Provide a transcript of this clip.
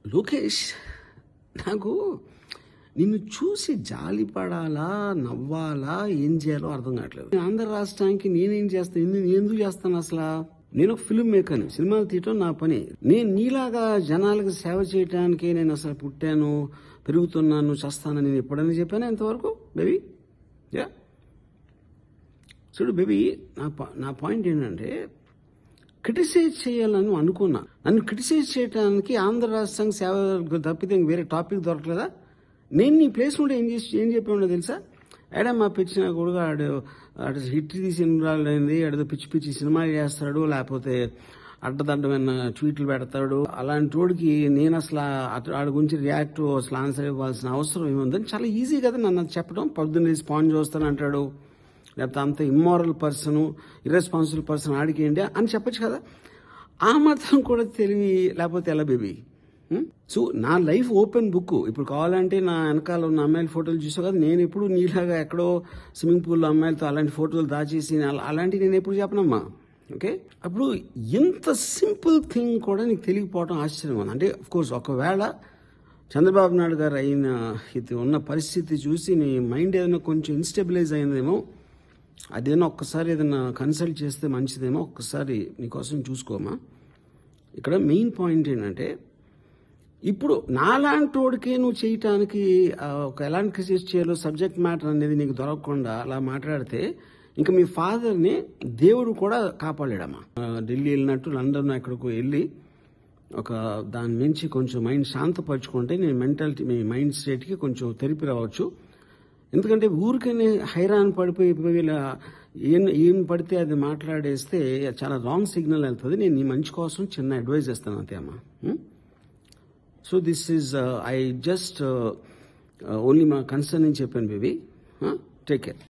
లోకేష్ నాకు నిన్ను చూసి జాలి పడాలా నవ్వాలా ఏం చేయాలో అర్థం కావట్లేదు నేను ఆంధ్ర రాష్ట్రానికి నేనేం చేస్తాను ఎందు- ఎందుకు చేస్తాను అసలు నేను ఒక ఫిల్మ్ మేకర్ని సినిమాలు తీయటం నా పని నేను నీలాగా జనాలకు సేవ చేయడానికి నేను అసలు పుట్టాను పెరుగుతున్నాను చేస్తానని నేను ఎప్పుడైనా చెప్పాను ఇంతవరకు బేబీ యా చూడు బేబీ నా పా- నా పాయింట్ ఏంటంటే క్రిటిసైజ్ చేయాలని అనుకున్నా నన్ను క్రిటిసైజ్ చేయడానికి ఆంధ్ర రాష్ట్రానికి సేవ తప్పితే ఇంక వేరే టాపిక్ దొరకలేదా నేను నీ ప్లేస్ ఉంటే ఏం చేసి ఏం చెప్పాడో తెలుసా ఆడ మా పిచ్చిన కొడుకు ఆడు ఆడు హిట్ తీసి రాలేంది ఆడదో పిచ్చి పిచ్చి సినిమాలు చేస్తాడు లేకపోతే అడ్డదడ్డమైన ట్వీట్లు పెడతాడు అలాంటి వాడికి నేను అసలు అటు- ఆడి గురించి రియాక్ట్ అసలు ఆన్సర్ ఇవ్వాల్సిన అవసరం ఏముందని చాలా ఈజీ కదా నన్ను అది చెప్పడం పొద్దున్న స్పాంజ్ చూస్తాను అంటాడు లేకపోతే అంత ఇమ్మారల్ పర్సన్ ఇర్రెస్పాన్సిబుల్ పర్సన్ ఆడికేంటి అని చెప్పొచ్చు కదా ఆ మాత్రం కూడా తెలివి లేకపోతే ఎలా బేబీ సో నా లైఫ్ ఓపెన్ బుక్ ఇప్పుడు కావాలంటే నా వెనకాల ఉన్న అమ్మాయిల ఫోటోలు చూసావు కదా నేను ఎప్పుడు నీలాగా ఎక్కడో స్విమ్మింగ్ పూల్లో అమ్మాయిలతో అలాంటి ఫోటోలు దాచేసి అలా- అలాంటివి నేను ఎప్పుడు చెప్పనమ్మా ఓకే అప్పుడు ఎంత సింపుల్ థింగ్ కూడా నీకు తెలియకపోవడం ఆశ్చర్యం ఉంది అంటే కోర్స్ ఒకవేళ చంద్రబాబు నాయుడు గారు అయిన ఇది ఉన్న పరిస్థితి చూసి నీ మైండ్ ఏదైనా కొంచెం ఇన్స్టెబిలైజ్ అయిందేమో అదేనా ఒక్కసారి ఏదైనా కన్సల్ట్ చేస్తే మంచిదేమో ఒక్కసారి నీకోసం చూసుకోమా ఇక్కడ మెయిన్ పాయింట్ ఏంటంటే ఇప్పుడు నాలాంటి వాడికి నువ్వు చేయటానికి ఆ, ఒక ఎలాంటి క్రిసిస్ చేయాలో సబ్జెక్ట్ మ్యాటర్ అనేది నీకు దొరకకుండా అలా మాట్లాడితే ఇంకా మీ ఫాదర్ని దేవుడు కూడా కాపాడాడమ్మా ఆ, ఢిల్లీ వెళ్ళినట్టు లండన్ ఎక్కడికో వెళ్ళి ఒక దాని నుంచి కొంచెం మైండ్ శాంతపరచుకుంటే నేను మెంటాలిటీ మీ మైండ్ స్టేట్కి కొంచెం తెరిపి రావచ్చు ఎందుకంటే ఊరికనే హైరాన్ పడిపోయి పోయి ఇలా ఏం ఏం పడితే అది మాట్లాడేస్తే చాలా రాంగ్ సిగ్నల్ వెళ్తుంది నేను నీ మంచి కోసం చిన్న అడ్వైజ్ ఇస్తాను అంతే అమ్మా so this is I just only మా కన్సర్న్ అని చెప్పాను బేబీ టేక్ కేర్